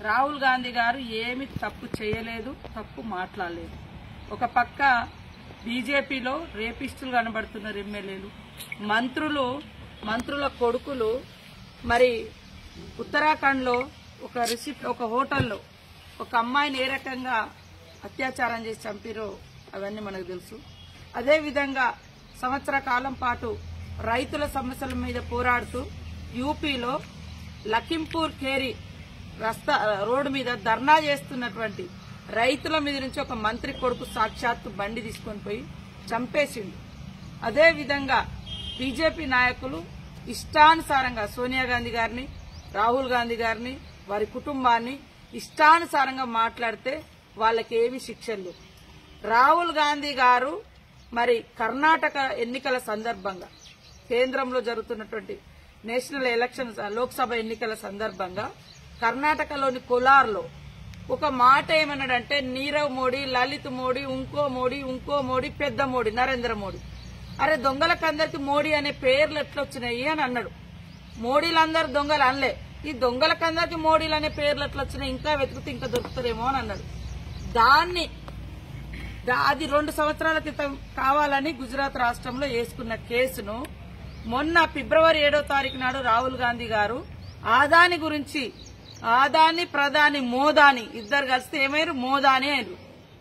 రాహుల్ గాంధీ గారు ఏమి తప్పు చేయలేదు తప్పు మాట్లాడలేదు ఒక పక్క బీజేపీలో రేపిస్టులు కనబడుతున్నారు ఎమ్మెల్యేలు మంత్రులు మంత్రుల కొడుకులు మరి ఉత్తరాఖండ్లో ఒక రిసిప్ట్ ఒక హోటల్లో ఒక అమ్మాయిని ఏ రకంగా అత్యాచారం చేసి చంపిరో అవన్నీ మనకు తెలుసు అదేవిధంగా సంవత్సర కాలం పాటు రైతుల సమస్యల మీద పోరాడుతూ యూపీలో లఖింపూర్ ఖేరి రస్తా రోడ్డు మీద ధర్నా చేస్తున్నటువంటి రైతుల మీద నుంచి ఒక మంత్రి కొడుకు సాక్షాత్తు బండి తీసుకొని పోయి చంపేసిండు అదే విధంగా బీజేపీ నాయకులు ఇష్టానుసారంగా సోనియా గాంధీ గారిని రాహుల్ గాంధీ గారిని వారి కుటుంబాన్ని ఇష్టానుసారంగా మాట్లాడితే వాళ్ళకి ఏమి శిక్షలు లేవు. రాహుల్ గాంధీ గారు మరి కర్ణాటక ఎన్నికల సందర్భంగా కేంద్రంలో జరుగుతున్నటువంటి నేషనల్ ఎలక్షన్స్ లోక్సభ ఎన్నికల సందర్భంగా కర్ణాటకలోని కోలార్లో ఒక మాట ఏమన్నాడంటే నీరవ్ మోడీ లలిత్ మోడీ ఇంకో మోడీ ఇంకో మోడీ పెద్ద మోడీ నరేంద్ర మోడీ అరే దొంగలకందరికి మోడీ అనే పేర్లు ఎట్లొచ్చినాయి అని అన్నాడు మోడీలందరూ దొంగలు అనలే ఈ దొంగలకందరికి మోడీలు అనే పేర్లు ఎట్లా వచ్చినాయి ఇంకా వెతుకుతే ఇంకా దొరుకుతారేమో అని అన్నాడు దాన్ని దా- అది రెండు సంవత్సరాల క్రితం కావాలని గుజరాత్ రాష్ట్రంలో వేసుకున్న కేసును మొన్న ఫిబ్రవరి ఏడో తారీఖు నాడు రాహుల్ గాంధీ గారు ఆదాని గురించి ఆదాని ప్రధాని మోదాని ఇద్దరు కలిస్తే ఏమైరు మోదాని అయినరు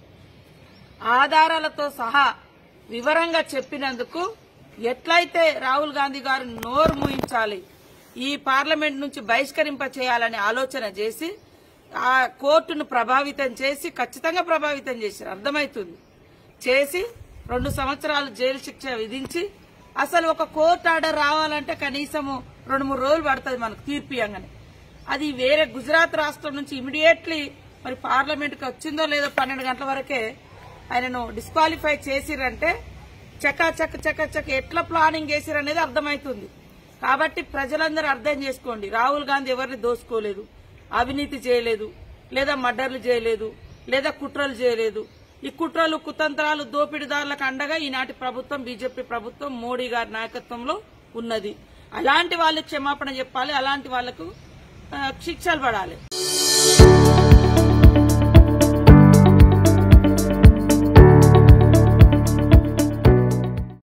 ఆధారాలతో సహా వివరంగా చెప్పినందుకు ఎట్లయితే రాహుల్ గాంధీ గారు నోరు మూయించాలి ఈ పార్లమెంట్ నుంచి బహిష్కరింప చేయాలని ఆలోచన చేసి ఆ కోర్టును ప్రభావితం చేసి ఖచ్చితంగా ప్రభావితం చేశారు అర్థమవుతుంది చేసి రెండు సంవత్సరాలు జైలు శిక్ష విధించి అసలు ఒక కోర్టు ఆర్డర్ రావాలంటే కనీసము రెండు మూడు రోజులు పడుతుంది మనకు తీర్పు ఇవ్వగానే అది వేరే గుజరాత్ రాష్ట్రం నుంచి ఇమీడియట్లీ మరి పార్లమెంట్ కి వచ్చిందో లేదో పన్నెండు గంటల వరకే ఆయనను డిస్క్వాలిఫై చేసిరంటే చక చక చక చక ఎట్లా ప్లానింగ్ చేసిరనేది అర్థమవుతుంది కాబట్టి ప్రజలందరూ అర్థం చేసుకోండి రాహుల్ గాంధీ ఎవరిని దోసుకోలేదు అవినీతి చేయలేదు లేదా మర్డర్లు చేయలేదు లేదా కుట్రలు చేయలేదు ఈ కుట్రలు కుతంత్రాలు దోపిడీదారులకు అండగా ఈనాటి ప్రభుత్వం బీజేపీ ప్రభుత్వం మోడీ గారి నాయకత్వంలో ఉన్నది అలాంటి వాళ్ళు క్షమాపణ చెప్పాలి అలాంటి వాళ్లకు ఆ, శిక్షలు పడాలి